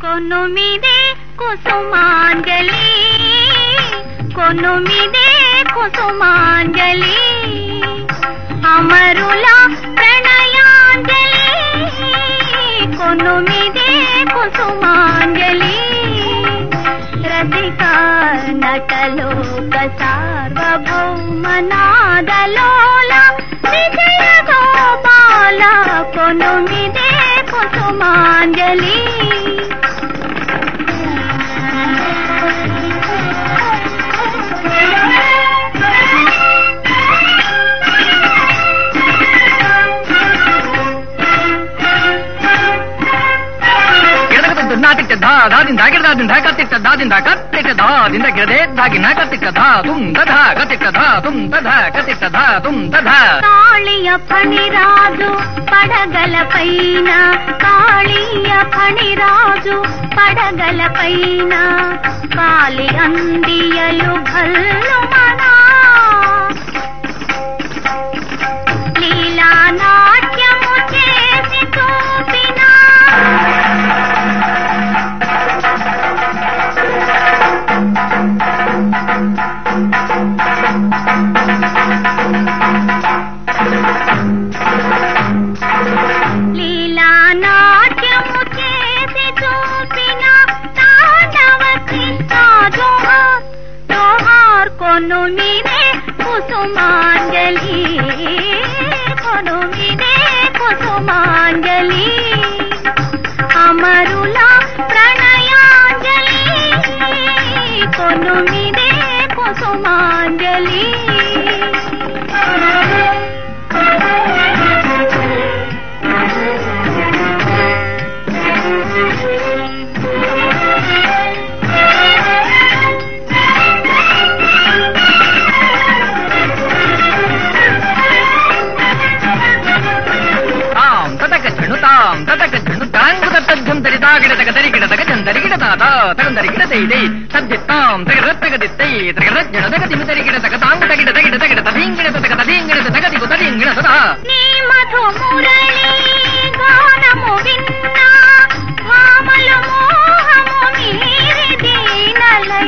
కొనుమిదే కుసుమాంజలి కొనుమిదే కుసుమాంజలి అమరుల ప్రణయాంజలి కొనుమిదే కుసుమాంజలి రసిక నటలోక సార్వభౌమనాదలోల విజయ గోపాల కొనుమిదే కుసుమాంజలి ಗಿಡದ ನಾಟಿಟ್ಟ ಧಾ ದಾದಿಂದ ಗಿಡದಾದಿಂದ ಕತ್ತಿಟ್ಟ ದಾದಿಂದ ಕತ್ತಿಟ್ಟ ದಾದಿಂದ ಗಿಡದೆ ದಾಗಿನ ಕತ್ತಿಟ್ಟ ಧಾ ತುಂ ದಧ ಕತ್ತಿಟ್ಟ ಧಾ ತುಂ ದಧ ಕತ್ತಿಟ್ಟ ಧಾ ತುಂ ದಧ కాళియ ఫణిరాజు పడగల పైన కాళియ ఫణిరాజు పడగల పైన కాలి అందియలు భల్లు మనా లీలా నాట్యము చేసి చూపినా లీలా నాట్యము చేసి చూపిన తాండవ కృష్ణ జోహార్ జోహార్ కొను మీదే కుసుమాంజలి కొను మీదే కుసుమాంజలి అమరుల ప్రణయాంజలి కొను మీదే కుసుమాంజలి తాం తటక చెణు తాం తటక చెణు తాంగు తగ్గం తరితా గిడతక తరి గిడతక చందరి గిడ తాత తగందరి గిడ తైదై తద్దిత్తాం తగరత్తగ దిత్తై తగరజ్జన తగ తిమి తరి గిడతక తాంగు తగిడ తగిడ తగిడ తదీంగిడ తగ తదీంగిడ తగదిగు తదీంగిడ తదా నీ మధు మురళి గానము విన్నా భామలు మోహము మీరి దీనలై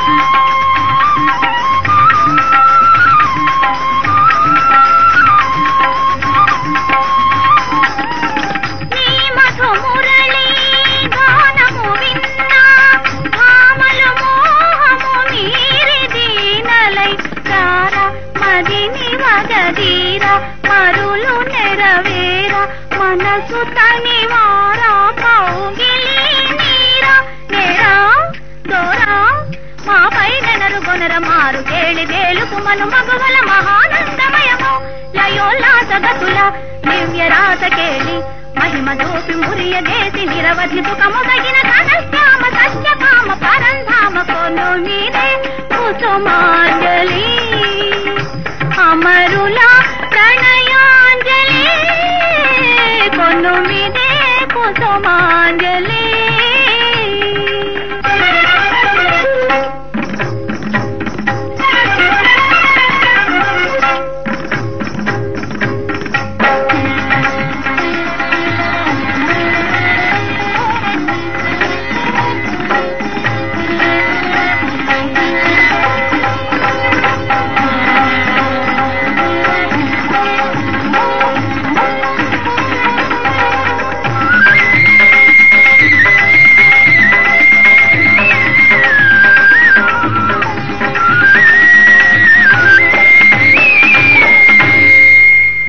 నీ మధు మురళి గానము విన్నా భామలు మోహము మీరి దీనలై రార మదిని వగదీర మరులు నెరవేర మనసు తనివార కౌగిలి నీర నెరా దోరా మా పైన నరుగొనర మారు కేళి వేలుకు మను మగువల మహానందమయము లయోల్లాస గతుల దివ్య రాత కేళి మహిమ దోపి మురియ దేశి నిరవధి సుఖముదగిన ఘనశ్యామ సత్యకామ పరంధామ కొను మీదే కుసుమాంజలి